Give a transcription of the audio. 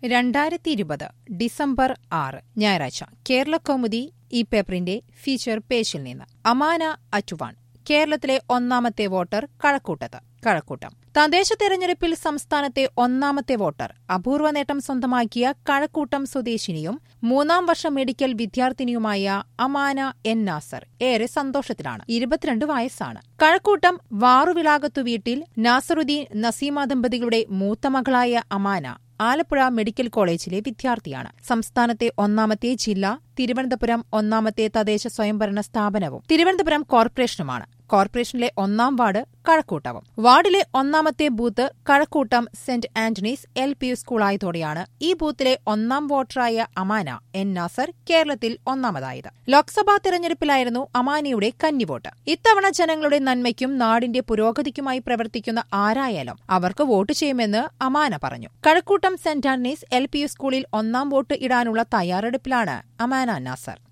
രണ്ടായിരത്തി ഇരുപത് ഡിസംബർ ആറ് ഞായറാഴ്ച കേരള കൗമുദി ഈ പേപ്പറിന്റെ ഫീച്ചർ പേജിൽ നിന്ന് അമാന അറ്റുവാൺ കേരളത്തിലെ ഒന്നാമത്തെ വോട്ടർ കഴക്കൂട്ടത്ത് കഴക്കൂട്ടം തദ്ദേശ തെരഞ്ഞെടുപ്പിൽ സംസ്ഥാനത്തെ ഒന്നാമത്തെ വോട്ടർ അപൂർവ നേട്ടം സ്വന്തമാക്കിയ കഴക്കൂട്ടം സ്വദേശിനിയും മൂന്നാം വർഷ മെഡിക്കൽ വിദ്യാർത്ഥിനിയുമായ അമാന എൻ നാസർ ഏറെ സന്തോഷത്തിലാണ് ഇരുപത്തിരണ്ട് വയസ്സാണ് കഴക്കൂട്ടം വാറുവിലാകത്തു വീട്ടിൽ നാസറുദ്ദീൻ നസീമ ദമ്പതികളുടെ മൂത്ത മകളായ അമാന ആലപ്പുഴ മെഡിക്കൽ കോളേജിലെ വിദ്യാർത്ഥിയാണ് സംസ്ഥാനത്തെ ഒന്നാമത്തെ ജില്ല തിരുവനന്തപുരം ഒന്നാമത്തെ തദ്ദേശ സ്വയംഭരണ സ്ഥാപനവും തിരുവനന്തപുരം കോർപ്പറേഷനുമാണ് കോർപ്പറേഷനിലെ ഒന്നാം വാർഡ് കഴക്കൂട്ടവും വാർഡിലെ ഒന്നാമത്തെ booth Kazhakkoottam saint Antony's L P U സ്കൂളായതോടെയാണ് ഈ ബൂത്തിലെ ഒന്നാം വോട്ടറായ അമാന എൻ നാസർ കേരളത്തിൽ ഒന്നാമതായത് ലോക്സഭാ തെരഞ്ഞെടുപ്പിലായിരുന്നു അമാനയുടെ കന്നിവോട്ട് ഇത്തവണ ജനങ്ങളുടെ നന്മയ്ക്കും നാടിന്റെ പുരോഗതിക്കുമായി പ്രവർത്തിക്കുന്ന ആരായാലും അവർക്ക് വോട്ട് ചെയ്യുമെന്ന് അമാന പറഞ്ഞു Kazhakkoottam saint Antony's L P U സ്കൂളിൽ ഒന്നാം വോട്ട് ഇടാനുള്ള തയ്യാറെടുപ്പിലാണ് അമാന നാസർ